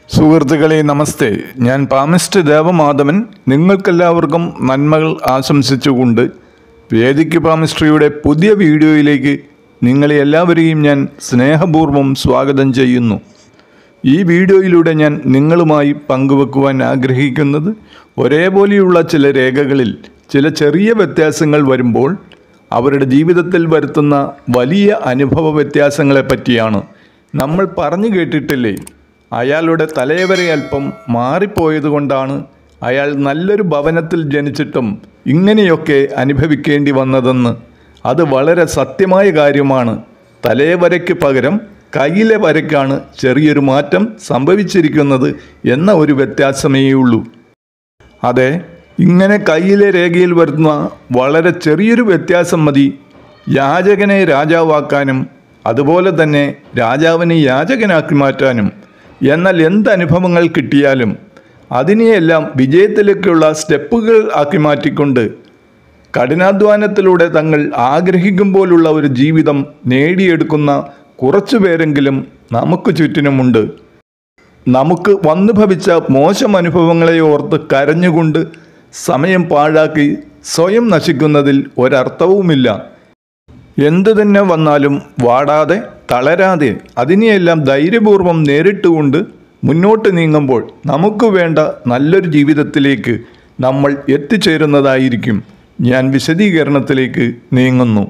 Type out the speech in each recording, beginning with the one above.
സുഹൃത്തുക്കളെ നമസ്തേ ഞാൻ പാമിസ്റ്റ് ദേവമാധവൻ നിങ്ങൾക്കെല്ലാവർക്കും നന്മകൾ ആശംസിച്ചുകൊണ്ട് വേദിക്ക് പാമിസ്ട്രിയുടെ പുതിയ വീഡിയോയിലേക്ക് നിങ്ങളെ എല്ലാവരെയും ഞാൻ സ്നേഹപൂർവ്വം സ്വാഗതം ചെയ്യുന്നു ഈ വീഡിയോയിലൂടെ ഞാൻ നിങ്ങളുമായി പങ്കുവെക്കുവാൻ ആഗ്രഹിക്കുന്നത് ഒരേപോലെയുള്ള ചില രേഖകളിൽ ചില ചെറിയ വ്യത്യാസങ്ങൾ വരുമ്പോൾ അവരുടെ ജീവിതത്തിൽ വരുത്തുന്ന വലിയ അനുഭവ വ്യത്യാസങ്ങളെ പറ്റിയാണ് നമ്മൾ പറഞ്ഞു കേട്ടിട്ടില്ലേ അയാളുടെ തലയവരെ അല്പം മാറിപ്പോയതുകൊണ്ടാണ് അയാൾ നല്ലൊരു ഭവനത്തിൽ ജനിച്ചിട്ടും ഇങ്ങനെയൊക്കെ അനുഭവിക്കേണ്ടി വന്നതെന്ന് അത് വളരെ സത്യമായ കാര്യമാണ് തലയവരയ്ക്ക് പകരം കയ്യിലെ വരയ്ക്കാണ് ചെറിയൊരു മാറ്റം സംഭവിച്ചിരിക്കുന്നത് എന്ന ഒരു വ്യത്യാസമേയുള്ളൂ അതെ ഇങ്ങനെ കയ്യിലെ രേഖയിൽ വരുന്ന വളരെ ചെറിയൊരു വ്യത്യാസം മതി യാചകനെ രാജാവാക്കാനും അതുപോലെ തന്നെ രാജാവിനെ യാചകനാക്കി മാറ്റാനും എന്നാൽ എന്ത് അനുഭവങ്ങൾ കിട്ടിയാലും അതിനെയെല്ലാം വിജയത്തിലേക്കുള്ള സ്റ്റെപ്പുകൾ ആക്കി മാറ്റിക്കൊണ്ട് കഠിനാധ്വാനത്തിലൂടെ തങ്ങൾ ആഗ്രഹിക്കും പോലുള്ള ഒരു ജീവിതം നേടിയെടുക്കുന്ന കുറച്ചു പേരെങ്കിലും നമുക്ക് ചുറ്റിനുമുണ്ട് നമുക്ക് വന്നു ഭവിച്ച മോശം അനുഭവങ്ങളെ ഓർത്ത് കരഞ്ഞുകൊണ്ട് സമയം പാഴാക്കി സ്വയം നശിക്കുന്നതിൽ ഒരർത്ഥവുമില്ല എന്തു തന്നെ വന്നാലും വാടാതെ തളരാതെ അതിനെയെല്ലാം ധൈര്യപൂർവ്വം നേരിട്ടുകൊണ്ട് മുന്നോട്ട് നീങ്ങുമ്പോൾ നമുക്ക് വേണ്ട നല്ലൊരു ജീവിതത്തിലേക്ക് നമ്മൾ എത്തിച്ചേരുന്നതായിരിക്കും ഞാൻ വിശദീകരണത്തിലേക്ക് നീങ്ങുന്നു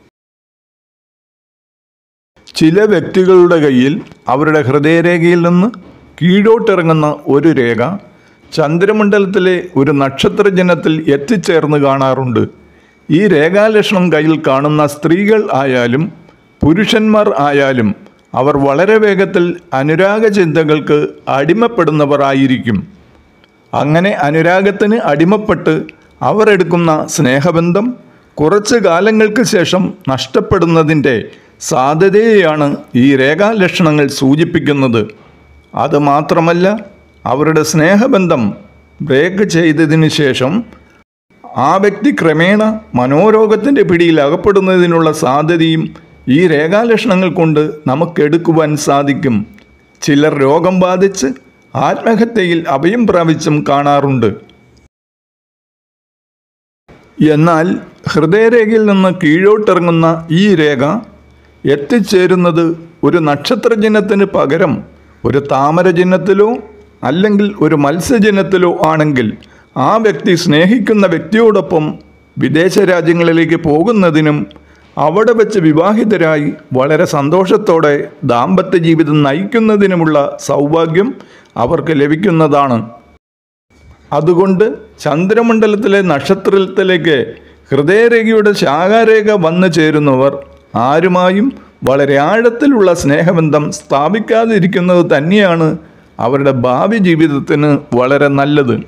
ചില വ്യക്തികളുടെ കയ്യിൽ അവരുടെ ഹൃദയരേഖയിൽ നിന്ന് കീഴോട്ടിറങ്ങുന്ന ഒരു രേഖ ചന്ദ്രമണ്ഡലത്തിലെ ഒരു നക്ഷത്രജനത്തിൽ എത്തിച്ചേർന്ന് കാണാറുണ്ട് ഈ രേഖാലക്ഷണം കയ്യിൽ കാണുന്ന സ്ത്രീകൾ ആയാലും പുരുഷന്മാർ ആയാലും അവർ വളരെ വേഗത്തിൽ അനുരാഗ ചിന്തകൾക്ക് അടിമപ്പെടുന്നവർ ആയിരിക്കും അങ്ങനെ അനുരാഗത്തിന് അടിമപ്പെട്ട് അവർ എടുക്കുന്ന സ്നേഹബന്ധം കുറച്ച് കാലങ്ങൾക്ക് ശേഷം നഷ്ടപ്പെടുന്നതിൻ്റെ സാധ്യതയെയാണ് ഈ രേഖാലക്ഷണങ്ങൾ സൂചിപ്പിക്കുന്നത് അത് മാത്രമല്ല അവരുടെ സ്നേഹബന്ധം ബ്രേക്ക് ചെയ്തതിന് ശേഷം ആ വ്യക്തി ക്രമേണ മനോരോഗത്തിൻ്റെ പിടിയിൽ അകപ്പെടുന്നതിനുള്ള സാധ്യതയും ഈ രേഖാലക്ഷണങ്ങൾ കൊണ്ട് നമുക്കെടുക്കുവാൻ സാധിക്കും ചിലർ രോഗം ബാധിച്ച് ആത്മഹത്യയിൽ അഭയം പ്രാപിച്ചും കാണാറുണ്ട് എന്നാൽ ഹൃദയരേഖയിൽ നിന്ന് കീഴോട്ടിറങ്ങുന്ന ഈ രേഖ എത്തിച്ചേരുന്നത് ഒരു നക്ഷത്രജനത്തിന് പകരം ഒരു താമരജനത്തിലോ അല്ലെങ്കിൽ ഒരു മത്സ്യജനത്തിലോ ആണെങ്കിൽ ആ വ്യക്തി സ്നേഹിക്കുന്ന വ്യക്തിയോടൊപ്പം വിദേശ രാജ്യങ്ങളിലേക്ക് പോകുന്നതിനും അവിടെ വെച്ച് വിവാഹിതരായി വളരെ സന്തോഷത്തോടെ ദാമ്പത്യ ജീവിതം നയിക്കുന്നതിനുമുള്ള സൗഭാഗ്യം അവർക്ക് ലഭിക്കുന്നതാണ് അതുകൊണ്ട് ചന്ദ്രമണ്ഡലത്തിലെ നക്ഷത്രത്തിലേക്ക് ഹൃദയരേഖയുടെ ശാഖാരേഖ വന്നു ചേരുന്നവർ ആരുമായും വളരെ ആഴത്തിലുള്ള സ്നേഹബന്ധം സ്ഥാപിക്കാതിരിക്കുന്നത് തന്നെയാണ് അവരുടെ ഭാവി ജീവിതത്തിന് വളരെ നല്ലത്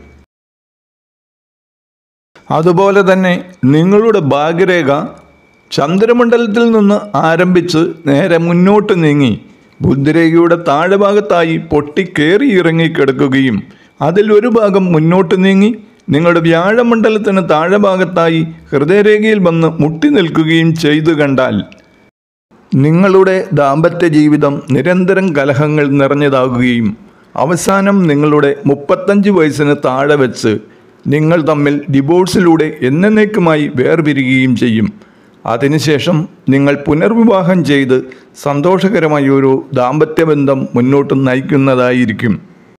അതുപോലെ തന്നെ നിങ്ങളുടെ ഭാഗ്യരേഖ ചന്ദ്രമണ്ഡലത്തിൽ നിന്ന് ആരംഭിച്ച് നേരെ മുന്നോട്ട് നീങ്ങി ബുദ്ധിരേഖയുടെ താഴെഭാഗത്തായി പൊട്ടിക്കേറി ഇറങ്ങിക്കിടക്കുകയും അതിൽ ഒരു ഭാഗം മുന്നോട്ട് നീങ്ങി നിങ്ങളുടെ വ്യാഴമണ്ഡലത്തിന് താഴെഭാഗത്തായി ഹൃദയരേഖയിൽ വന്ന് മുട്ടി നിൽക്കുകയും ചെയ്തു കണ്ടാൽ നിങ്ങളുടെ ദാമ്പത്യ ജീവിതം നിരന്തരം കലഹങ്ങൾ നിറഞ്ഞതാകുകയും അവസാനം നിങ്ങളുടെ മുപ്പത്തഞ്ച് വയസ്സിന് താഴെ വെച്ച് നിങ്ങൾ തമ്മിൽ ഡിവോഴ്സിലൂടെ എന്നേക്കുമായി വേർപിരിയുകയും ചെയ്യും അതിനുശേഷം നിങ്ങൾ പുനർവിവാഹം ചെയ്ത് സന്തോഷകരമായ ഒരു ദാമ്പത്യ ബന്ധം മുന്നോട്ട് നയിക്കുന്നതായിരിക്കും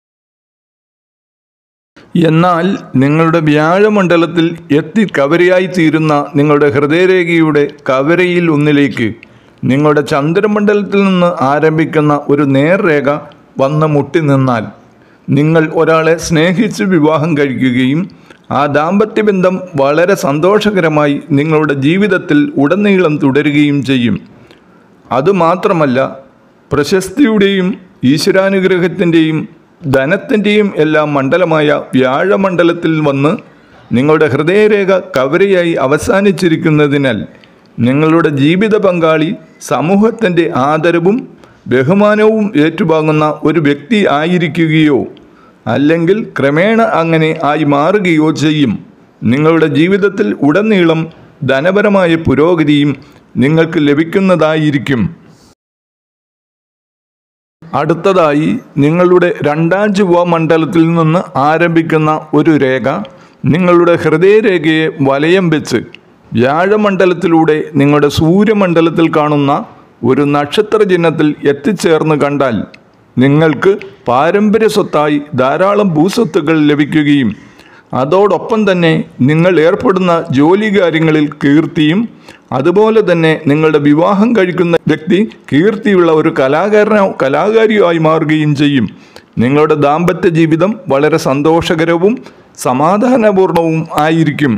എന്നാൽ നിങ്ങളുടെ വ്യാഴമണ്ഡലത്തിൽ എത്തി കവരയായി തീരുന്ന നിങ്ങളുടെ ഹൃദയരേഖയുടെ കവരയിൽ ഒന്നിലേക്ക് നിങ്ങളുടെ ചന്ദ്രമണ്ഡലത്തിൽ നിന്ന് ആരംഭിക്കുന്ന ഒരു നേർരേഖ വന്ന് മുട്ടി നിന്നാൽ നിങ്ങൾ ഒരാളെ സ്നേഹിച്ച് വിവാഹം കഴിക്കുകയും ആ ദാമ്പത്യ ബന്ധം വളരെ സന്തോഷകരമായി നിങ്ങളുടെ ജീവിതത്തിൽ ഉടനീളം തുടരുകയും ചെയ്യും അതുമാത്രമല്ല പ്രശസ്തിയുടെയും ഈശ്വരാനുഗ്രഹത്തിൻ്റെയും ധനത്തിൻ്റെയും എല്ലാം മണ്ഡലമായ വ്യാഴമണ്ഡലത്തിൽ വന്ന് നിങ്ങളുടെ ഹൃദയരേഖ കവരയായി അവസാനിച്ചിരിക്കുന്നതിനാൽ നിങ്ങളുടെ ജീവിത പങ്കാളി സമൂഹത്തിൻ്റെ ആദരവും ബഹുമാനവും ഏറ്റുവാങ്ങുന്ന ഒരു വ്യക്തി ആയിരിക്കുകയോ അല്ലെങ്കിൽ ക്രമേണ അങ്ങനെ ആയി മാറുകയോ ചെയ്യും നിങ്ങളുടെ ജീവിതത്തിൽ ഉടനീളം ധനപരമായ പുരോഗതിയും നിങ്ങൾക്ക് ലഭിക്കുന്നതായിരിക്കും അടുത്തതായി നിങ്ങളുടെ രണ്ടാം ചൊവ്വ മണ്ഡലത്തിൽ നിന്ന് ആരംഭിക്കുന്ന ഒരു രേഖ നിങ്ങളുടെ ഹൃദയരേഖയെ വലയം വെച്ച് വ്യാഴമണ്ഡലത്തിലൂടെ നിങ്ങളുടെ സൂര്യമണ്ഡലത്തിൽ കാണുന്ന ഒരു നക്ഷത്ര ചിഹ്നത്തിൽ എത്തിച്ചേർന്ന് കണ്ടാൽ നിങ്ങൾക്ക് പാരമ്പര്യ സ്വത്തായി ധാരാളം ഭൂസ്വത്തുക്കൾ ലഭിക്കുകയും അതോടൊപ്പം തന്നെ നിങ്ങൾ ഏർപ്പെടുന്ന ജോലി കാര്യങ്ങളിൽ കീർത്തിയും അതുപോലെ തന്നെ നിങ്ങളുടെ വിവാഹം കഴിക്കുന്ന വ്യക്തി കീർത്തിയുള്ള ഒരു കലാകാരനോ കലാകാരിയോ ആയി മാറുകയും ചെയ്യും നിങ്ങളുടെ ദാമ്പത്യ ജീവിതം വളരെ സന്തോഷകരവും സമാധാനപൂർണവും ആയിരിക്കും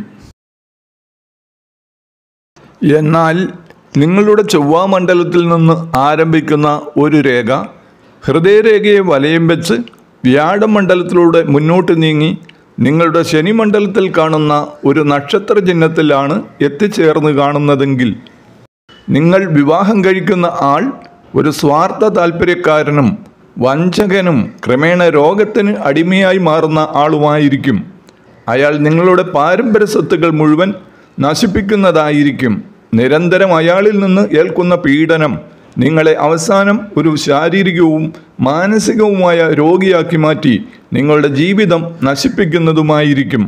എന്നാൽ നിങ്ങളുടെ ചൊവ്വാമണ്ഡലത്തിൽ നിന്ന് ആരംഭിക്കുന്ന ഒരു രേഖ ഹൃദയരേഖയെ വലയം വെച്ച് വ്യാഴമണ്ഡലത്തിലൂടെ മുന്നോട്ട് നീങ്ങി നിങ്ങളുടെ ശനിമണ്ഡലത്തിൽ കാണുന്ന ഒരു നക്ഷത്ര ചിഹ്നത്തിലാണ് എത്തിച്ചേർന്ന് കാണുന്നതെങ്കിൽ നിങ്ങൾ വിവാഹം കഴിക്കുന്ന ആൾ ഒരു സ്വാർത്ഥ താല്പര്യക്കാരനും വഞ്ചകനും ക്രമേണ രോഗത്തിന് അടിമയായി മാറുന്ന ആളുമായിരിക്കും അയാൾ നിങ്ങളുടെ പാരമ്പര്യ സ്വത്തുക്കൾ മുഴുവൻ നശിപ്പിക്കുന്നതായിരിക്കും നിരന്തരം അയാളിൽ നിന്ന് ഏൽക്കുന്ന പീഡനം നിങ്ങളെ അവസാനം ഒരു ശാരീരികവും മാനസികവുമായ രോഗിയാക്കി മാറ്റി നിങ്ങളുടെ ജീവിതം നശിപ്പിക്കുന്നതുമായിരിക്കും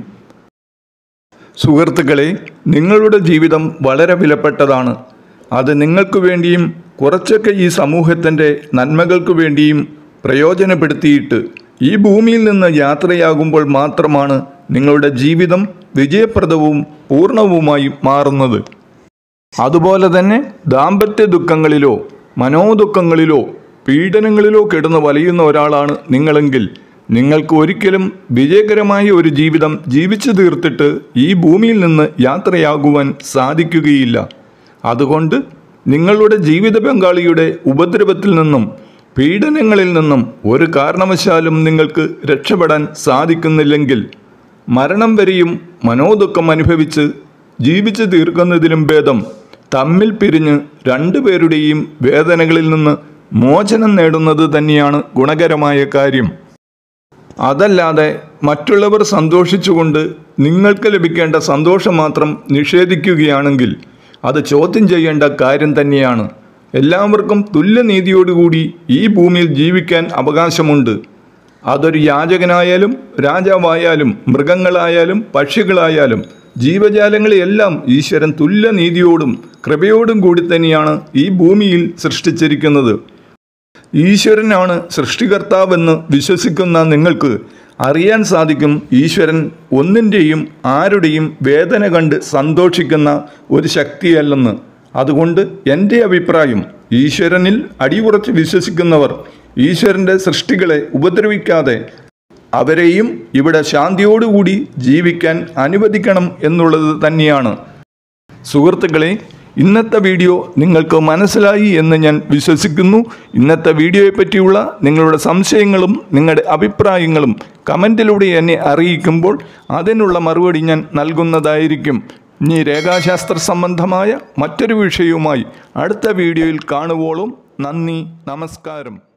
സുഹൃത്തുക്കളെ നിങ്ങളുടെ ജീവിതം വളരെ വിലപ്പെട്ടതാണ് അത് നിങ്ങൾക്ക് വേണ്ടിയും കുറച്ചൊക്കെ ഈ സമൂഹത്തിൻ്റെ നന്മകൾക്ക് വേണ്ടിയും പ്രയോജനപ്പെടുത്തിയിട്ട് ഈ ഭൂമിയിൽ നിന്ന് യാത്രയാകുമ്പോൾ മാത്രമാണ് നിങ്ങളുടെ ജീവിതം വിജയപ്രദവും പൂർണ്ണവുമായി മാറുന്നത് അതുപോലെ തന്നെ ദാമ്പത്യ ദുഃഖങ്ങളിലോ മനോദുഃഖങ്ങളിലോ പീഡനങ്ങളിലോ കിടന്ന് വലയുന്ന ഒരാളാണ് നിങ്ങളെങ്കിൽ നിങ്ങൾക്ക് ഒരിക്കലും വിജയകരമായ ഒരു ജീവിതം ജീവിച്ചു തീർത്തിട്ട് ഈ ഭൂമിയിൽ നിന്ന് യാത്രയാകുവാൻ സാധിക്കുകയില്ല അതുകൊണ്ട് നിങ്ങളുടെ ജീവിത പങ്കാളിയുടെ ഉപദ്രവത്തിൽ നിന്നും പീഡനങ്ങളിൽ നിന്നും ഒരു കാരണവശാലും നിങ്ങൾക്ക് രക്ഷപ്പെടാൻ സാധിക്കുന്നില്ലെങ്കിൽ മരണം വരെയും മനോദുഃഖം അനുഭവിച്ച് ജീവിച്ചു തീർക്കുന്നതിലും ഭേദം തമ്മിൽ പിരിഞ്ഞ് രണ്ടുപേരുടെയും വേദനകളിൽ നിന്ന് മോചനം നേടുന്നത് തന്നെയാണ് ഗുണകരമായ കാര്യം അതല്ലാതെ മറ്റുള്ളവർ സന്തോഷിച്ചുകൊണ്ട് നിങ്ങൾക്ക് ലഭിക്കേണ്ട സന്തോഷം മാത്രം നിഷേധിക്കുകയാണെങ്കിൽ അത് ചോദ്യം ചെയ്യേണ്ട കാര്യം തന്നെയാണ് എല്ലാവർക്കും തുല്യനീതിയോടുകൂടി ഈ ഭൂമിയിൽ ജീവിക്കാൻ അവകാശമുണ്ട് അതൊരു യാചകനായാലും രാജാവായാലും മൃഗങ്ങളായാലും പക്ഷികളായാലും ജീവജാലങ്ങളെയെല്ലാം ഈശ്വരൻ തുല്യനീതിയോടും കൃപയോടും കൂടി തന്നെയാണ് ഈ ഭൂമിയിൽ സൃഷ്ടിച്ചിരിക്കുന്നത് ഈശ്വരനാണ് സൃഷ്ടികർത്താവെന്ന് വിശ്വസിക്കുന്ന നിങ്ങൾക്ക് അറിയാൻ സാധിക്കും ഈശ്വരൻ ഒന്നിൻ്റെയും ആരുടെയും വേദന കണ്ട് സന്തോഷിക്കുന്ന ഒരു ശക്തിയല്ലെന്ന് അതുകൊണ്ട് എൻ്റെ അഭിപ്രായം ഈശ്വരനിൽ അടിയുറച്ച് വിശ്വസിക്കുന്നവർ ഈശ്വരൻ്റെ സൃഷ്ടികളെ ഉപദ്രവിക്കാതെ അവരെയും ഇവിടെ ശാന്തിയോടുകൂടി ജീവിക്കാൻ അനുവദിക്കണം എന്നുള്ളത് തന്നെയാണ് സുഹൃത്തുക്കളെ ഇന്നത്തെ വീഡിയോ നിങ്ങൾക്ക് മനസ്സിലായി എന്ന് ഞാൻ വിശ്വസിക്കുന്നു ഇന്നത്തെ വീഡിയോയെ പറ്റിയുള്ള നിങ്ങളുടെ സംശയങ്ങളും നിങ്ങളുടെ അഭിപ്രായങ്ങളും കമൻറ്റിലൂടെ എന്നെ അറിയിക്കുമ്പോൾ അതിനുള്ള മറുപടി ഞാൻ നൽകുന്നതായിരിക്കും ഇനി രേഖാശാസ്ത്ര സംബന്ധമായ മറ്റൊരു വിഷയവുമായി അടുത്ത വീഡിയോയിൽ കാണുവോളും നന്ദി നമസ്കാരം